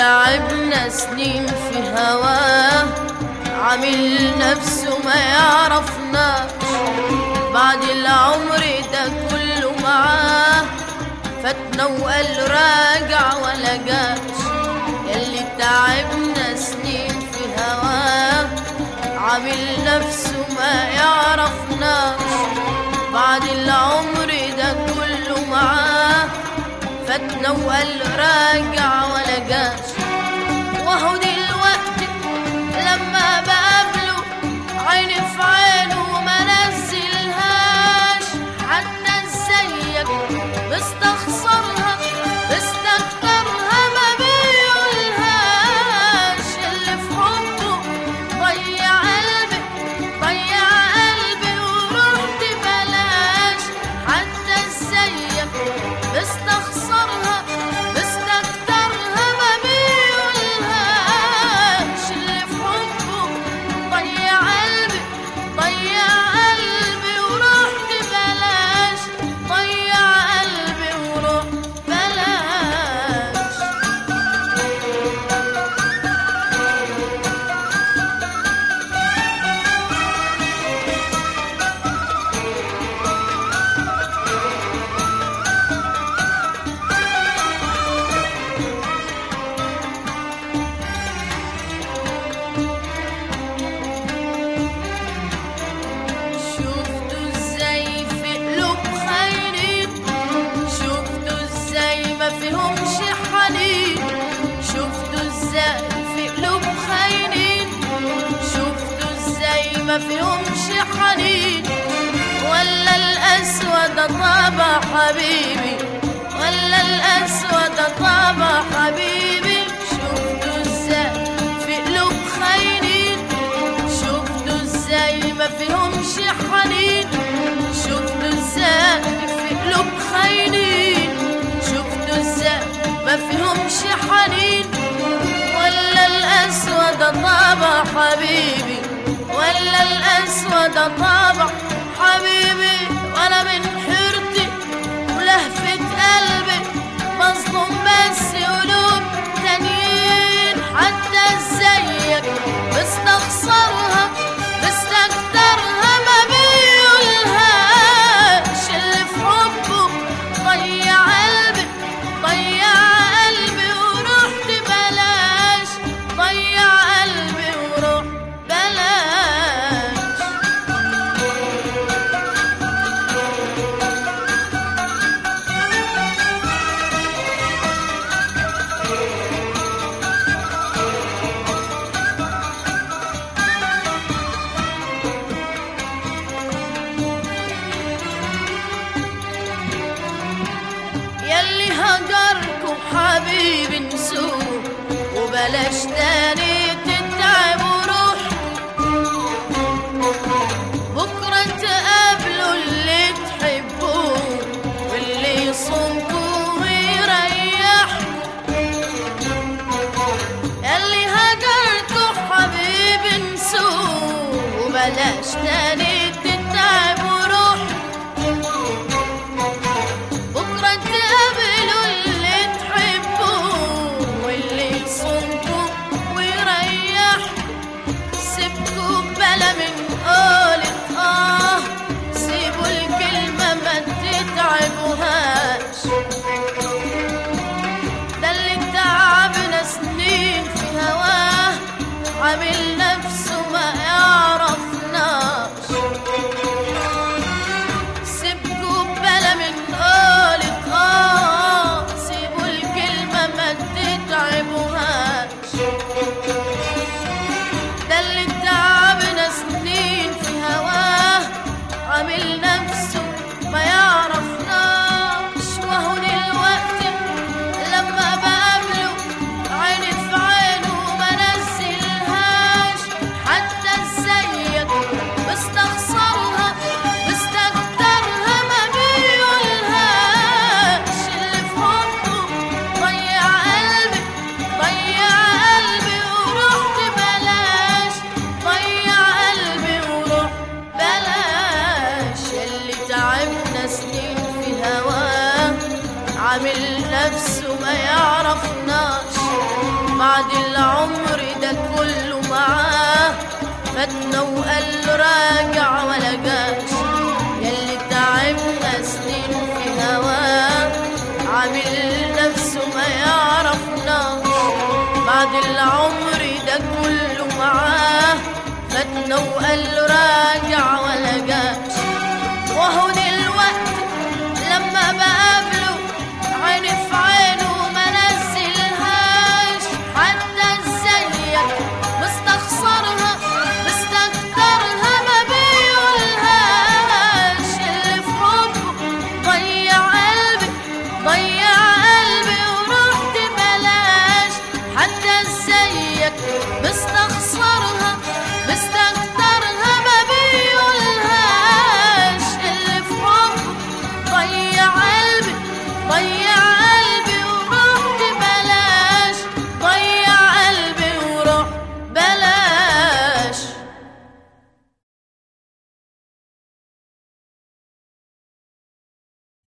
تعبنا سنين في هواه عامل نفسه ما يعرفناش بعد العمر ده كله معاه فاتنا وقال راجع ولا جاش ياللي تعبنا سنين في هواه عامل نفسه ما يعرفناش بعد العمر ده كله معاه فاتنا وقال راجع ولا جاش وهو دلوقتي لما بقابله عيني في عينه ما نزلهاش حتى ازيك بستخسرها بستكترها ما بيقولهاش اللي في حبه ضيع قلبي ضيع قلبي ورحت بلاش حتى ازيك بستخسرها بستكترها ما بيقولهاش اللي في حبه ضيع قلبي ضيع قلبي ورحت بلاش ضيع قلبي ورحت بلاش شفتوا ازاي في قلوب خاينين شفتوا ازاي ما فيهمش حنين شفتوا ازاي في قلوب خاينين شفتوا ازاي ما فيهمش حنين ولا الاسود طابع حبيبي ولا الاسود طابع حبيبي شفتوا ازاي في قلوب خاينين شفتوا ازاي ما فيهمش حنين شفتوا ازاي في قلوب خاينين شفتوا ازاي ما فيهمش حنين ولا الاسود طابع حبيبي ولا الاسود طابع حبيبي وانا من حيرتي ولهفة قلبي مظلوم بس قلوب تانيين حتى زيك بستخسرها بستكترها ما بيقولهاش اللي في حبه ضيع قلبي ضيع قلبي ورحت بلاش ضيع قلبي ورحت بلاش ياللي هجركم حبيبي نسوه وبلاش تاني تتعبوا روح بكرة تقابلوا اللي تحبوه واللي يصومكوا ويريحكوا ياللي هجركوا حبيبي نسوه وبلاش تاني تتعبوا روح بكرة تقابلوا اللي تحبوه واللي يصومكوا ويريحكوا عامل نفسه ما يعرفناش بعد العمر ده كله معاه فاتنا وقال له راجع ولا جاش ياللي تعبنا سنين في هواه عامل نفسه ما يعرفناش بعد العمر ده كله معاه فاتنا وقال له راجع ولا جاش وهو